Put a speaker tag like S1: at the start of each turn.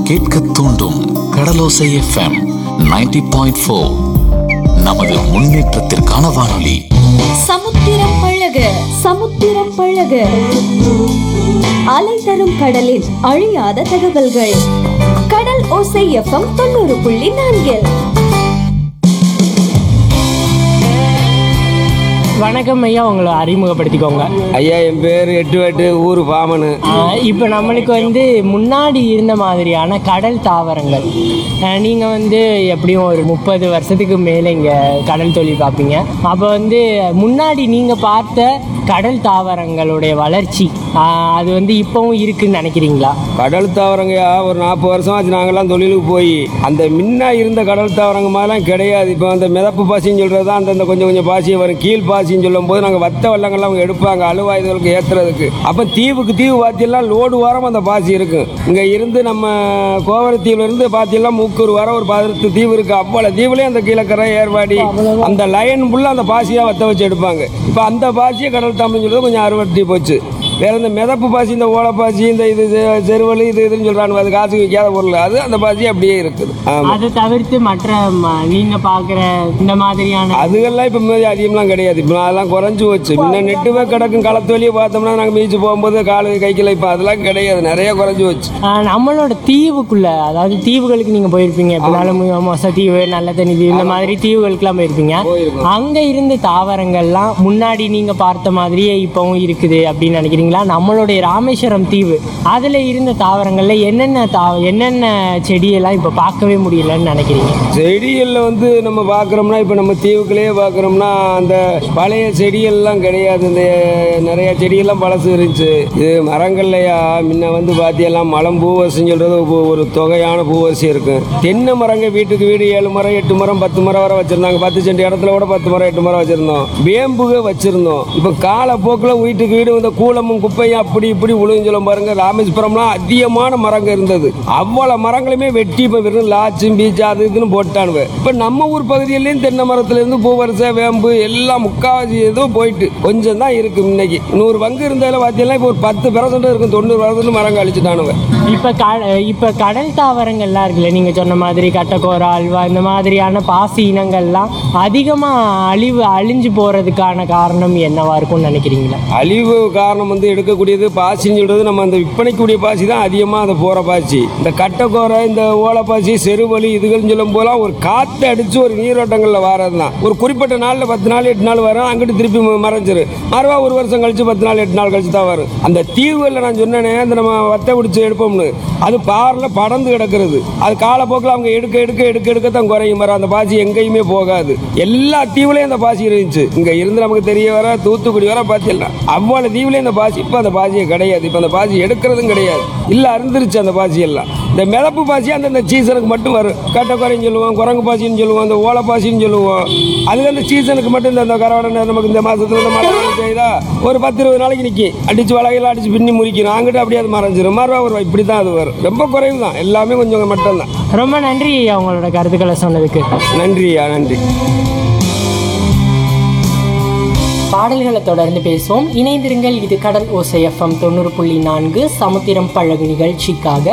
S1: கேட்க தூண்டும் கடலோசை FM 90.4 point four நமது முன்னேற்றத்திற்கான வானொலி
S2: சமுத்திரம் பழக சமுத்திரம் பழக அலை தரும் கடலில் அழியாத தகவல்கள் கடல் ஓசை எஃப்எம் தொண்ணூறு புள்ளி நான்கில்
S3: வணக்கம் ஐயா உங்களை அறிமுகப்படுத்திக்கோங்க
S4: ஐயா என் பேர் எட்டு வெட்டு ஊர் பாமனு
S3: இப்போ நம்மளுக்கு வந்து முன்னாடி இருந்த மாதிரியான கடல் தாவரங்கள் நீங்கள் வந்து எப்படியும் ஒரு முப்பது வருஷத்துக்கு மேலே இங்கே கடல் தொழில் பார்ப்பீங்க அப்போ வந்து முன்னாடி நீங்கள் பார்த்த கடல் தாவரங்களுடைய வளர்ச்சி ஆஹ், அது வந்து இப்போவும் இருக்குன்னு நினைக்கிறீங்களா
S4: கடல் தாவரங்கய்யா ஒரு நாற்பது வருஷம் ஆச்சு நாங்கெல்லாம் தொழிலுக்கு போய் அந்த முன்ன இருந்த கடல் தாவரங்க மாதிரிலாம் கிடையாது இப்போ அந்த மிதப்பு பாசின்னு சொல்கிறது தான் அந்தந்த கொஞ்சம் கொஞ்சம் பாசி வரும் கீழ் பாசின்னு சொல்லும் போது நாங்கள் வத்த வள்ளங்கள்லாம் அவங்க எடுப்பாங்க அழுவாயுதங்களுக்கு ஏற்றுறதுக்கு அப்போ தீவுக்கு தீவு பாத்தியெல்லாம் லோடு வாரம் அந்த பாசி இருக்கும் இங்கே இருந்து நம்ம கோவரத்தீவுல இருந்து பாத்தியெல்லாம் மூக்கூர் வர ஒரு பதினெட்டு தீவு இருக்கு அவ்வளோ தீவுலேயும் அந்த கீழக்கரை ஏர்வாடி அந்த லைன் ஃபுல்லாக அந்த பாசியாக வத்த வச்சு எடுப்பாங்க இப்போ அந்த பாசியை கடல் தாமரைன்னு சொல்றது கொஞ்சம் அறுவட்டி போச்சு வேற இந்த மிதப்பு பாசி இந்த ஓலைப்பாசி இந்த இது செ- செருவலி இது இதுன்னு சொல்றாங்க அது காசு விற்காத பொருள் அது அந்த பாசி அப்படியே இருக்குது ஆமா
S3: அதை தவிர்த்து மற்ற ம- நீங்க பார்க்குற இந்த மாதிரியான
S4: அதுகெல்லாம் இப்போ முன்னாடி அதிகம்லாம் கிடையாது இப்போ அதெல்லாம் குறைஞ்சு போச்சு முன்ன நெட்டுவே கிடக்கும் களத்து வெளியே பார்த்தோம்னா நாங்கள் மீச்சு போகும்போது காலு கைக்கில் இப்போ அதெல்லாம் கிடையாது நிறைய குறைஞ்சு போச்சு
S3: ஆஹ் நம்மளோட தீவுக்குள்ள அதாவது தீவுகளுக்கு நீங்க போயிருப்பீங்க எப்படினாலும் மொச தீவு நல்ல தண்ணி தீவு இந்த மாதிரி தீவுகளுக்குலாம் போயிருப்பீங்க அங்க இருந்த தாவரங்கள்லாம் முன்னாடி நீங்க பார்த்த மாதிரியே இப்பவும் இருக்குது அப்படின்னு நினைக்கிறீங்களா நம்மளுடைய ராமேஸ்வரம் தீவு அதுல இருந்த தாவரங்கள்ல என்னென்ன தா என்னென்ன செடியெல்லாம் இப்ப பார்க்கவே முடியலன்னு நினைக்கிறீங்க
S4: செடிகளில் வந்து நம்ம பார்க்குறோம்னா இப்போ நம்ம தீவுக்குள்ளேயே பார்க்குறோம்னா அந்த பழைய செடிகள்லாம் கிடையாது இந்த நிறைய செடியெல்லாம் பழசு இருந்துச்சு இது மரங்கள்லையா முன்ன வந்து பார்த்தீங்கன்னா மலம் பூவரசின்னு சொல்கிறது ஒரு- ஒரு தொகையான பூவரசி இருக்கும் தென்னை மரங்க வீட்டுக்கு வீடு ஏழு மரம் எட்டு மரம் பத்து மரம் வரை வச்சுருந்தாங்க பத்து சென்ட் இடத்துல கூட பத்து மரம் எட்டு மரம் வச்சுருந்தோம் வேம்புக வச்சுருந்தோம் இப்போ காலப்போக்கில் வீட்டுக்கு வீடு இந்த கூலமும் குப்பையும் அப்படி இப்படி உழுன்னு சொல்லும் பாருங்க ராமேஸ்வரம்லாம் அதிகமான மரங்க இருந்தது அவ்வளோ மரங்களுமே வெட்டி இப்போ வெறும் லாச்சும் பீச்சு அது இதுன்னு போட்டானுவ இப்போ நம்ம ஊர் பகுதியிலையும் தென்னை மரத்துல இருந்து பூவரச வேம்பு எல்லாம் முக்காவாசி இதுவும் போயிட்டு கொஞ்சம் தான் இருக்கு இன்னைக்கு நூறு பங்கு இருந்ததில் பார்த்தீங்கன்னா இப்போ ஒரு பத்து பெர்சன்ட் இருக்கும் தொண்ணூறு பர்சன்ட் மரங்க அழிச்சுட்டானுவ
S3: இப்ப க இப்ப கடல் தாவரங்கள்லாம் இருக்குல்ல நீங்க சொன்ன மாதிரி கட்டக்கோரா அல்வா இந்த மாதிரியான பாசி இனங்கள்லாம் அதிகமா அழிவு அழிஞ்சு போறதுக்கான காரணம் என்னவா இருக்கும்னு நினைக்கிறீங்களா
S4: அழிவு காரணம் வந்து எடுக்கக்கூடியது பாசின்னு சொல்றது நம்ம அந்த விற்பனைக்கூடிய பாசி தான் அதிகமாக அந்த போகிற பாசி இந்த கட்டக்கோரை இந்த ஓலைப்பாசி செருவலி இதுகள்னு சொல்லும் போதெல்லாம் ஒரு காற்று அடிச்சு ஒரு நீரோட்டங்களில் வாரது தான் ஒரு குறிப்பிட்ட நாளில் பத்து நாள் எட்டு நாள் வரும் அங்கிட்டு திருப்பி ம- மறைஞ்சிரு மறுவா ஒரு வருஷம் கழிச்சு பத்து நாள் எட்டு நாள் கழிச்சு தான் வரும் அந்த தீவுகளில் நான் சொன்னேனே அந்த நம்ம வத்தை பிடிச்சி எடுப்போம்னு அது பாரில் படர்ந்து கிடக்கிறது அது காலப்போக்கில் அவங்க எடுக்க எடுக்க எடுக்க எடுக்க தான் குறையும் வரும் அந்த பாசி எங்கேயுமே போகாது எல்லா தீவுலையும் அந்த பாசி இருந்துச்சு இங்க இருந்து நமக்கு தெரிய வர தூத்துக்குடி வர பார்த்தீங்கன்னா அவ்வளவு தீவுலையும் இந்த பாசி இப்போ அந்த பாசியே கிடையாது இப்போ அந்த பாசி எடுக்கிறதும் கிடையாது இல்ல அருந்துருச்சு அந்த பாசி எல்லாம் இந்த மிளப்பு பாசி அந்தந்த சீசனுக்கு மட்டும் வரும் கட்டக்குறைன்னு சொல்லுவோம் குரங்கு பாசின்னு சொல்லுவோம் அந்த ஓலை பாசின்னு சொல்லுவோம் அது அந்த சீசனுக்கு மட்டும் இந்த- இந்த கரவடை நமக்கு இந்த மாசத்துல இந்த மழை காலம் செய்தா ஒரு பத்து இருபது நாளைக்கு நிற்கி அடிச்சு வலையெல்லாம் அடிச்சு பின்னி முறிக்கணும் அங்கிட்டு அப்படியே அது மறைஞ்சிரும் மறுவா ஒரு இப்படி தான் அது வரும் ரொம்ப குறைவு தான் எல்லாமே கொஞ்சம் மட்டும்தான்
S3: ரொம்ப நன்றி ஐயா உங்களோட கருத்துக்களை சொன்னதுக்கு
S4: நன்றியா நன்றி
S3: பாடல்களை தொடர்ந்து பேசுவோம் இணைந்திருங்கள் இது கடல் ஓசை எஃப்எம் தொண்ணூறு புள்ளி நான்கு சமுத்திரம் பழகு நிகழ்ச்சிக்காக